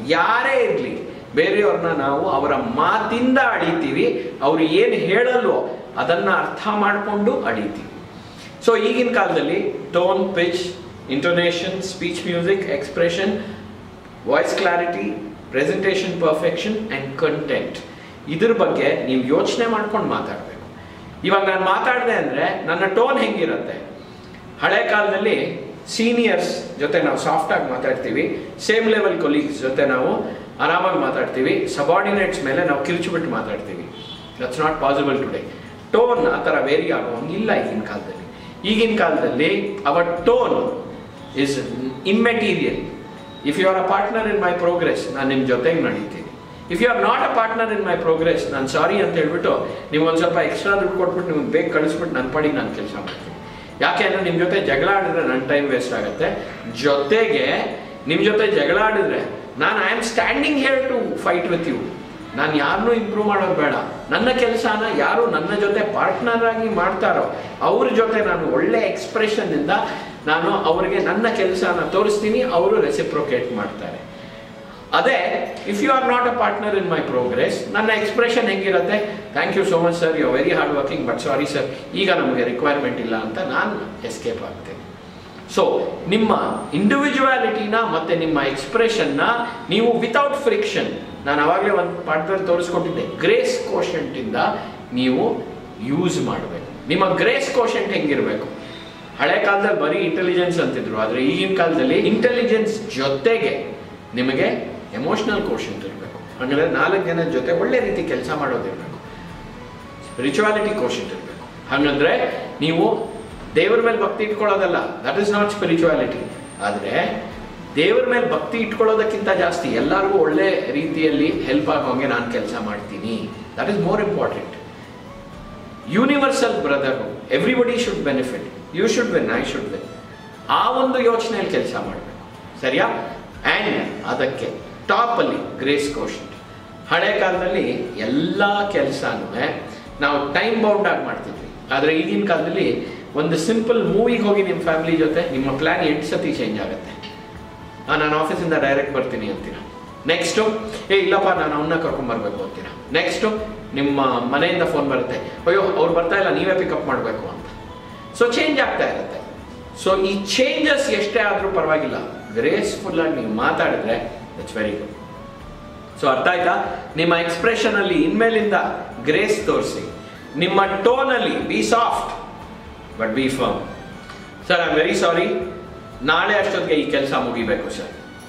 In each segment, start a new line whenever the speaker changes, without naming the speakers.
ಯಾರೇ ಇರಲಿ ಬೇರೆಯವ್ರನ್ನ ನಾವು ಅವರ ಮಾತಿಂದ ಅಳಿತೀವಿ ಅವ್ರು ಏನು ಹೇಳಲ್ವೋ ಅದನ್ನ ಅರ್ಥ ಮಾಡಿಕೊಂಡು ಅಳಿತೀವಿ ಸೊ ಈಗಿನ ಕಾಲದಲ್ಲಿ tone pitch intonation speech music expression voice clarity presentation perfection and content ಇದ್ರ ಬಗ್ಗೆ ನೀವು ಯೋಚನೆ ಮಾಡ್ಕೊಂಡು ಮಾತಾಡಬೇಕು ಇವಾಗ ನಾನು ಮಾತಾಡಿದೆ ಅಂದರೆ ನನ್ನ ಟೋನ್ ಹೆಂಗಿರುತ್ತೆ ಹಳೆ ಕಾಲದಲ್ಲಿ ಸೀನಿಯರ್ಸ್ ಜೊತೆ ನಾವು ಸಾಫ್ಟ್ ಆಗಿ ಮಾತಾಡ್ತೀವಿ ಸೇಮ್ ಲೆವೆಲ್ ಕೊಲೀಗ್ಸ್ ಜೊತೆ ನಾವು ಆರಾಮಾಗಿ ಮಾತಾಡ್ತೀವಿ ಸಬಾರ್ಡಿನೇಟ್ಸ್ ಮೇಲೆ ನಾವು ಕಿರ್ಚಿಬಿಟ್ಟು ಮಾತಾಡ್ತೀವಿ that's not possible today tone ಆ ಥರ ವೇರಿ ಆಗುವಂಗಿಲ್ಲ ಈಗಿನ ಕಾಲದಲ್ಲಿ ಈಗಿನ ಕಾಲದಲ್ಲಿ our tone is immaterial if you are a partner in my progress ನಾನು ನಿಮ್ಮ ಜೊತೆಗೆ ನಡೀತೀನಿ if you are not a partner in my progress ನಾನು ಸಾರಿ ಅಂತ ಹೇಳ್ಬಿಟ್ಟು ನೀವು ಒಂದು ಸ್ವಲ್ಪ ಎಕ್ಸ್ಟ್ರಾ ದುಡ್ಡು ಕೊಟ್ಬಿಟ್ಟು ನಿಮ್ಗೆ ಬೇಗ ಕಳಿಸ್ಬಿಟ್ಟು ನನ್ನ ಪಾಡಿಗೆ ನಾನು ಕೆಲಸ ಮಾಡ್ತೀನಿ ಯಾಕೆ ಅಂದರೆ ನಿಮ್ಮ ಜೊತೆ ಜಗಳ ಆಡಿದ್ರೆ ನನ್ನ ಟೈಮ್ ವೇಸ್ಟ್ ಆಗುತ್ತೆ ಜೊತೆಗೆ ನಿಮ್ಮ ಜೊತೆ ಜಗಳ ಆಡಿದ್ರೆ ನಾನು I am standing here to fight with you ನಾನು ಯಾರನ್ನೂ ಇಂಪ್ರೂವ್ ಮಾಡೋದು ಬೇಡ ನನ್ನ ಕೆಲಸನ ಯಾರು ನನ್ನ ಜೊತೆ ಪಾರ್ಟ್ನರ್ ಆಗಿ ಮಾಡ್ತಾರೋ ಅವ್ರ ಜೊತೆ ನಾನು ಒಳ್ಳೆ ಎಕ್ಸ್ಪ್ರೆಷನ್ನಿಂದ ನಾನು ಅವರಿಗೆ ನನ್ನ ಕೆಲಸನ ತೋರಿಸ್ತೀನಿ ಅವರು ರೆಸಿಪ್ರೊಕೇಟ್ ಮಾಡ್ತಾರೆ ಅದೇ if you are not a partner in my progress ನನ್ನ ಎಕ್ಸ್ಪ್ರೆಷನ್ ಹೆಂಗಿರುತ್ತೆ thank you so much sir you very hard working but sorry sir ಈಗ ನಮಗೆ ರಿಕ್ವೈರ್ಮೆಂಟ್ ಇಲ್ಲ ಅಂತ ನಾನು ಎಸ್ಕೇಪ್ ಆಗ್ತೇನೆ ಸೊ ನಿಮ್ಮ ಇಂಡಿವಿಜುವಾಲಿಟಿನ ಮತ್ತೆ ನಿಮ್ಮ ಎಕ್ಸ್ಪ್ರೆಷನ್ನ ನೀವು ವಿತೌಟ್ ಫ್ರಿಕ್ಷನ್ ನಾನು ಅವಾಗಲೇ ಒಂದು ಪಾಠದಲ್ಲಿ ತೋರಿಸ್ಕೊಟ್ಟಿದ್ದೆ ಗ್ರೇಸ್ ಇಂದ ನೀವು ಯೂಸ್ ಮಾಡಬೇಕು ನಿಮ್ಮ ಗ್ರೇಸ್ ಕೋಶಂಟ್ ಹೆಂಗಿರಬೇಕು ಹಳೆ ಕಾಲದಲ್ಲಿ ಬರೀ ಇಂಟೆಲಿಜೆನ್ಸ್ ಅಂತಿದ್ರು ಆದರೆ ಈಗಿನ ಕಾಲದಲ್ಲಿ ಇಂಟೆಲಿಜೆನ್ಸ್ ಜೊತೆಗೆ ನಿಮಗೆ ಎಮೋಷನಲ್ ಕೋಶಂಟ್ ಇರಬೇಕು ಹಾಗಾದ್ರೆ ನಾಲ್ಕು ಜನ ಜೊತೆ ಒಳ್ಳೆ ರೀತಿ ಕೆಲಸ ಮಾಡೋದಿರಬೇಕು ಸ್ಪಿರಿಚುವಾಲಿಟಿ ಕೋಶಂಟ್ ಇರಬೇಕು ಹಾಗಂದ್ರೆ ನೀವು ದೇವರ ಮೇಲೆ ಭಕ್ತಿ ಇಟ್ಕೊಳ್ಳೋದಲ್ಲ ದಟ್ ಇಸ್ ನಾಟ್ ಸ್ಪಿರಿಚುವಾಲಿಟಿ ಆದರೆ ದೇವರ ಮೇಲೆ ಭಕ್ತಿ ಇಟ್ಕೊಳ್ಳೋದಕ್ಕಿಂತ ಜಾಸ್ತಿ ಎಲ್ಲರಿಗೂ ಒಳ್ಳೆ ರೀತಿಯಲ್ಲಿ ಹೆಲ್ಪ್ ಆಗೋಂಗೆ ನಾನು ಕೆಲಸ ಮಾಡ್ತೀನಿ that is more important universal brotherhood everybody should benefit you should win I should win ಆ ಒಂದು ಯೋಚನೆಯಲ್ಲಿ ಕೆಲಸ ಮಾಡಬೇಕು ಸರಿಯಾ ಆ್ಯಂಡ್ ಅದಕ್ಕೆ ಟಾಪಲ್ಲಿ ಗ್ರೇಸ್ ಕೋಶನ್ ಹಳೆ ಕಾಲದಲ್ಲಿ ಎಲ್ಲ ಕೆಲಸನೂ ನಾವು ಟೈಮ್ ಬೌಂಡ್ ಆಗಿ ಮಾಡ್ತಿದ್ವಿ ಆದರೆ ಈಗಿನ ಕಾಲದಲ್ಲಿ ಒಂದು ಸಿಂಪಲ್ ಮೂವಿಗೆ ಹೋಗಿ ನಿಮ್ಮ ಫ್ಯಾಮಿಲಿ ಜೊತೆ ನಿಮ್ಮ ಪ್ಲ್ಯಾನ್ ಎಂಟು ಸತಿ ಚೇಂಜ್ ಆಗುತ್ತೆ ಆ, ನಾನು ಆಫೀಸಿಂದ ಡೈರೆಕ್ಟ್ ಬರ್ತೀನಿ ಅಂತೀರಾ ನೆಕ್ಸ್ಟು ಏ ಇಲ್ಲಪ್ಪ ನಾನು ಅವನ್ನ ಕರ್ಕೊಂಬರ್ಬೇಕು ಅಂತೀರಾ ನೆಕ್ಸ್ಟು ನಿಮ್ಮ ಮನೆಯಿಂದ ಫೋನ್ ಬರುತ್ತೆ ಅಯ್ಯೋ ಅವ್ರು ಬರ್ತಾ ಇಲ್ಲ ನೀವೇ ಪಿಕಪ್ ಮಾಡಬೇಕು ಅಂತ ಸೊ ಚೇಂಜ್ ಆಗ್ತಾ ಇರುತ್ತೆ ಸೊ ಈ ಚೇಂಜಸ್ ಎಷ್ಟೇ ಆದರೂ ಪರವಾಗಿಲ್ಲ ಗ್ರೇಸ್ಫುಲ್ ಆಗಿ ನೀವು ಮಾತಾಡಿದ್ರೆ ಇಟ್ಸ್ ವೆರಿ ಗುಡ್ ಸೊ ಅರ್ಥ ಆಯ್ತಾ ನಿಮ್ಮ ಎಕ್ಸ್ಪ್ರೆಷನ್ ಅಲ್ಲಿ ಇನ್ಮೇಲಿಂದ ಗ್ರೇಸ್ ತೋರಿಸಿ ನಿಮ್ಮ ಟೋನಲ್ಲಿ be soft but be firm sir I am very sorry ನಾಳೆ ಅಷ್ಟೊತ್ತಿಗೆ ಈ ಕೆಲಸ ಮುಗಿಬೇಕು sir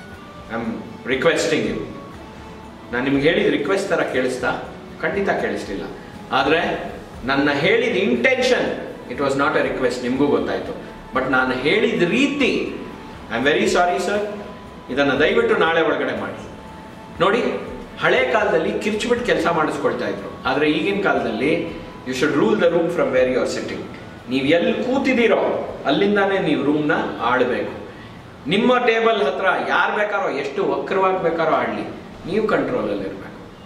I am requesting you ನಾನು ನಿಮ್ಗೆ ಹೇಳಿದ ರಿಕ್ವೆಸ್ಟ್ ಥರ ಕೇಳಿಸ್ತಾ ಖಂಡಿತ ಕೇಳಿಸ್ಲಿಲ್ಲ ಆದರೆ ನನ್ನ ಹೇಳಿದ intention it was not a request ನಿಮಗೂ ಗೊತ್ತಾಯಿತು ಬಟ್ ನಾನು ಹೇಳಿದ ರೀತಿ I am very sorry sir ಇದನ್ನು ದಯವಿಟ್ಟು ನಾಳೆ ಒಳಗಡೆ ಮಾಡಿ ನೋಡಿ ಹಳೆ ಕಾಲದಲ್ಲಿ ಕಿರ್ಚ್ಬಿಟ್ಟು ಕೆಲಸ ಮಾಡಿಸ್ಕೊಳ್ತಾ ಇದ್ರು ಆದರೆ ಈಗಿನ ಕಾಲದಲ್ಲಿ you should rule the room from where you are sitting ನೀವು ಎಲ್ಲಿ ಕೂತಿದ್ದೀರೋ ಅಲ್ಲಿಂದಾನೇ ನೀವು ರೂಮ್ನ ಆಡಬೇಕು ನಿಮ್ಮ ಟೇಬಲ್ ಹತ್ರ ಯಾರು ಬೇಕಾರೋ ಎಷ್ಟು ವಕ್ರವಾಗಿ ಬೇಕಾರೋ ಆಡಲಿ ನೀವು ಕಂಟ್ರೋಲಲ್ಲಿ ಇರಬೇಕು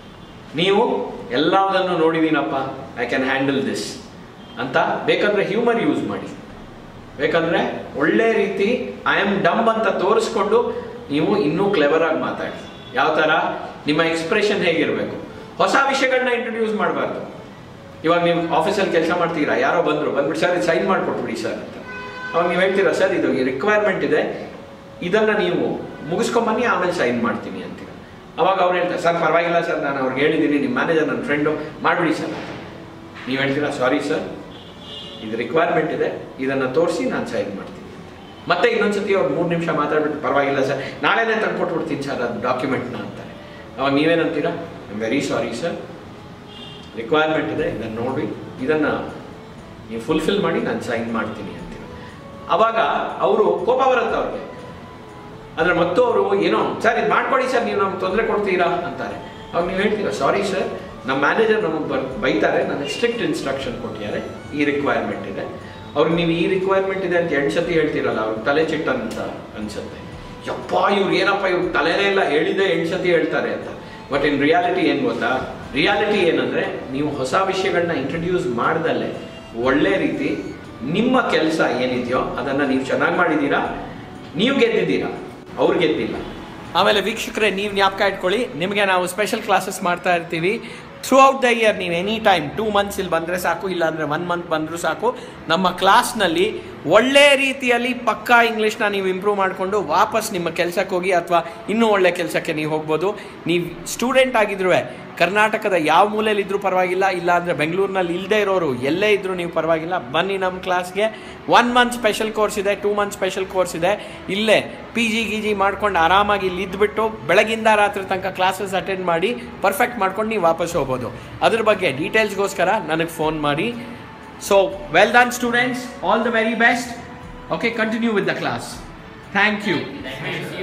ನೀವು ಎಲ್ಲದನ್ನು ನೋಡಿದೀನಪ್ಪ ಐ ಕ್ಯಾನ್ ಹ್ಯಾಂಡಲ್ ದಿಸ್ ಅಂತ ಬೇಕಂದ್ರೆ ಹ್ಯೂಮರ್ ಯೂಸ್ ಮಾಡಿ ಬೇಕಂದ್ರೆ ಒಳ್ಳೆ ರೀತಿ ಐ ಆಮ್ ಡಂಬ್ ಅಂತ ತೋರಿಸ್ಕೊಂಡು ನೀವು ಇನ್ನೂ ಕ್ಲೆವರ್ ಆಗಿ ಮಾತಾಡಿ ಯಾವ ಥರ ನಿಮ್ಮ ಎಕ್ಸ್ಪ್ರೆಷನ್ ಹೇಗಿರಬೇಕು ಹೊಸ ವಿಷಯಗಳನ್ನ ಇಂಟ್ರೊಡ್ಯೂಸ್ ಮಾಡಬಾರ್ದು ಇವಾಗ ನೀವು ಆಫೀಸಲ್ಲಿ ಕೆಲಸ ಮಾಡ್ತೀರಾ ಯಾರೋ ಬಂದರು ಬಂದ್ಬಿಟ್ಟು ಸರ್ ಇದು ಸೈನ್ ಮಾಡಿಕೊಟ್ಬಿಡಿ ಸರ್ ಅಂತ ಅವಾಗ ನೀವು ಹೇಳ್ತೀರಾ ಸರ್ ಇದು ರಿಕ್ವೈರ್ಮೆಂಟ್ ಇದೆ ಇದನ್ನು ನೀವು ಮುಗಿಸ್ಕೊಂಬನ್ನಿ ಆಮೇಲೆ ಸೈನ್ ಮಾಡ್ತೀನಿ ಅಂತೀರ ಅವಾಗ ಅವ್ರು ಹೇಳ್ತಾರೆ ಸರ್ ಪರವಾಗಿಲ್ಲ ಸರ್ ನಾನು ಅವ್ರಿಗೆ ಹೇಳಿದ್ದೀನಿ ನಿಮ್ಮ ಮ್ಯಾನೇಜರ್ ನನ್ನ ಫ್ರೆಂಡು ಮಾಡಿಬಿಡಿ ಸರ್ ಅಂತ ನೀವು ಹೇಳ್ತೀರಾ ಸಾರಿ ಸರ್ ಇದು ರಿಕ್ವೈರ್ಮೆಂಟ್ ಇದೆ ಇದನ್ನು ತೋರಿಸಿ ನಾನು ಸೈನ್ ಮಾಡ್ತೀನಿ ಮತ್ತೆ ಇನ್ನೊಂದ್ಸತಿ ಅವ್ರು ಮೂರು ನಿಮಿಷ ಮಾತಾಡ್ಬಿಟ್ಟು ಪರವಾಗಿಲ್ಲ ಸರ್ ನಾಳೆನೇ ತಂದು ಕೊಟ್ಬಿಡ್ತೀನಿ ಸರ್ ಅದು ಡಾಕ್ಯುಮೆಂಟ್ನ ಅಂತಾರೆ ಅವಾಗ ನೀವೇನಂತೀರಾ I very sorry sir requirement ಇದೆ ಇದನ್ನು ನೋಡಿ ಇದನ್ನು ನೀವು ಫುಲ್ಫಿಲ್ ಮಾಡಿ ನಾನು ಸೈನ್ ಮಾಡ್ತೀನಿ ಅಂತೀರ ಅವಾಗ ಅವರು ಕೋಪ ಬರುತ್ತೆ ಅವ್ರಿಗೆ ಆದರೆ ಮತ್ತು ಅವರು ಏನೋ ಸರ್ ಇದು ಮಾಡ್ಕೊಡಿ ಸರ್ ನೀವು ನಮ್ಗೆ ತೊಂದರೆ ಕೊಡ್ತೀರಾ ಅಂತಾರೆ ಅವಾಗ ನೀವು ಹೇಳ್ತೀರಾ ಸಾರಿ ಸರ್ ನಮ್ಮ ಮ್ಯಾನೇಜರ್ ನಮಗೆ ಬರ್ ಬೈತಾರೆ ನನಗೆ ಸ್ಟ್ರಿಕ್ಟ್ ಇನ್ಸ್ಟ್ರಕ್ಷನ್ ಕೊಟ್ಟಿದ್ದಾರೆ ಈ ರಿಕ್ವೈರ್ಮೆಂಟ್ ಇದೆ ಅವ್ರಿಗೆ ನೀವು ಈ ರಿಕ್ವೈರ್ಮೆಂಟ್ ಇದೆ ಅಂತ ಎರಡು ಸತಿ ಹೇಳ್ತೀರಲ್ಲ ಅವ್ರಿಗೆ ತಲೆ ಚಿಟ್ಟ ಅಂತ ಅನ್ಸುತ್ತೆ ಯಪ್ಪ ಇವ್ರು ಏನಪ್ಪ ಇವ್ರು ತಲೆನೇ ಇಲ್ಲ ಹೇಳಿದೆ ಎಂಟು ಸತಿ ಹೇಳ್ತಾರೆ ಅಂತ ಬಟ್ ಇನ್ ರಿಯಾಲಿಟಿ ಏನು ಗೊತ್ತಾ ರಿಯಾಲಿಟಿ ಏನಂದರೆ ನೀವು ಹೊಸ ವಿಷಯಗಳನ್ನ ಇಂಟ್ರಡ್ಯೂಸ್ ಮಾಡ್ದಲ್ಲೇ ಒಳ್ಳೆ ರೀತಿ ನಿಮ್ಮ ಕೆಲಸ ಏನಿದೆಯೋ ಅದನ್ನು ನೀವು ಚೆನ್ನಾಗಿ ಮಾಡಿದ್ದೀರಾ ನೀವು ಗೆದ್ದಿದ್ದೀರಾ ಅವ್ರು ಗೆದ್ದಿಲ್ಲ ಆಮೇಲೆ ವೀಕ್ಷಕರೇ ನೀವು ಜ್ಞಾಪಕ ಇಟ್ಕೊಳ್ಳಿ ನಿಮಗೆ ನಾವು ಸ್ಪೆಷಲ್ ಕ್ಲಾಸಸ್ ಮಾಡ್ತಾ ಇರ್ತೀವಿ ಥ್ರೂ ಔಟ್ ದ ಇಯರ್ ನೀವು ಎನಿ ಟೈಮ್ ಟೂ ಮಂತ್ಸ್ ಇಲ್ಲಿ ಬಂದರೆ ಸಾಕು ಇಲ್ಲಾಂದರೆ ಒನ್ ಮಂತ್ ಬಂದರೂ ಸಾಕು ನಮ್ಮ ಕ್ಲಾಸ್ನಲ್ಲಿ ಒಳ್ಳೆ ರೀತಿಯಲ್ಲಿ ಪಕ್ಕಾ ಇಂಗ್ಲೀಷ್ನ ನೀವು ಇಂಪ್ರೂವ್ ಮಾಡಿಕೊಂಡು ವಾಪಸ್ ನಿಮ್ಮ ಕೆಲಸಕ್ಕೆ ಹೋಗಿ ಅಥವಾ ಇನ್ನೂ ಒಳ್ಳೆ ಕೆಲಸಕ್ಕೆ ನೀವು ಹೋಗ್ಬೋದು ನೀವು ಸ್ಟೂಡೆಂಟ್ ಆಗಿದ್ರೂ ಕರ್ನಾಟಕದ ಯಾವ ಮೂಲೆಯಲ್ಲಿ ಇದ್ರೂ ಪರವಾಗಿಲ್ಲ ಇಲ್ಲ ಅಂದರೆ ಬೆಂಗಳೂರಿನಲ್ಲಿ ಇಲ್ಲದೆ ಇರೋರು ಎಲ್ಲೇ ಇದ್ರೂ ನೀವು ಪರವಾಗಿಲ್ಲ ಬನ್ನಿ ನಮ್ಮ ಕ್ಲಾಸ್ಗೆ ಒನ್ ಮಂತ್ ಸ್ಪೆಷಲ್ ಕೋರ್ಸ್ ಇದೆ ಟೂ ಮಂತ್ ಸ್ಪೆಷಲ್ ಕೋರ್ಸ್ ಇದೆ ಇಲ್ಲೇ ಪಿ ಜಿ ಗಿ ಜಿ ಮಾಡ್ಕೊಂಡು ಆರಾಮಾಗಿ ಇಲ್ಲಿ ಇದ್ಬಿಟ್ಟು ಬೆಳಗಿಂದ ರಾತ್ರಿ ತನಕ ಕ್ಲಾಸಸ್ ಅಟೆಂಡ್ ಮಾಡಿ ಪರ್ಫೆಕ್ಟ್ ಮಾಡ್ಕೊಂಡು ನೀವು ವಾಪಸ್ ಹೋಗ್ಬೋದು ಅದ್ರ ಬಗ್ಗೆ ಡೀಟೇಲ್ಸ್ಗೋಸ್ಕರ ನನಗೆ ಫೋನ್ ಮಾಡಿ so well done students all the very best okay continue with the class thank you